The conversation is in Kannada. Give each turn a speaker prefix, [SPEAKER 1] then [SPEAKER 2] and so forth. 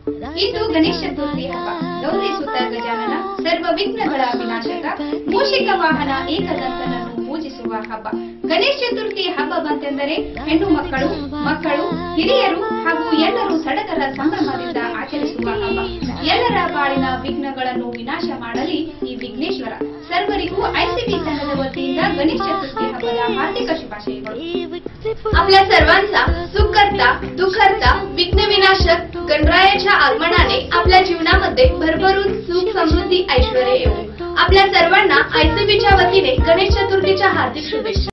[SPEAKER 1] ಇಂದು ಗಣೇಶ ಚತುರ್ಥಿ ಹಬ್ಬ ಗೌರಿ ಸುತ ಗಜಾನನ ಸರ್ವ ವಿಘ್ನಗಳ ವಿನಾಶಕ ಮೂಷಿಕ ವಾಹನ ಏಕದಂತನನ್ನು ಪೂಜಿಸುವ ಹಬ್ಬ ಗಣೇಶ ಚತುರ್ಥಿ ಹಬ್ಬ ಬಂತೆಂದರೆ ಹೆಣ್ಣು ಮಕ್ಕಳು ಮಕ್ಕಳು ಹಿರಿಯರು ಹಾಗೂ ಎಲ್ಲರೂ ಸಡಗರ ಸಂಭ್ರಮದಿಂದ ಆಚರಿಸುವ ಹಬ್ಬ ಎಲ್ಲರ ಬಾಳಿನ ವಿಘ್ನಗಳನ್ನು ವಿನಾಶ ಮಾಡಲಿ ಈ ವಿಘ್ನೇಶ್ವರ ಸರ್ವರಿಗೂ ಐಸಿಬಿ ಸಂಘದ वतीಯಿಂದ गणेश चतुर्थी हब्बाದ हार्दिक शुभाशयಗಳು
[SPEAKER 2] आपल्या सर्वांचा सुखकर्ता दुःखकर्ता विघ्नविनाशक गणरायाच्या आगमनाने आपल्या जीवनामध्ये भरभरून सुख समृद्धी ऐश्वर येऊ आपल्या सर्वांना आयसीबीच्या वतीने गणेश चतुर्थीच्या हार्दिक शुभेच्छा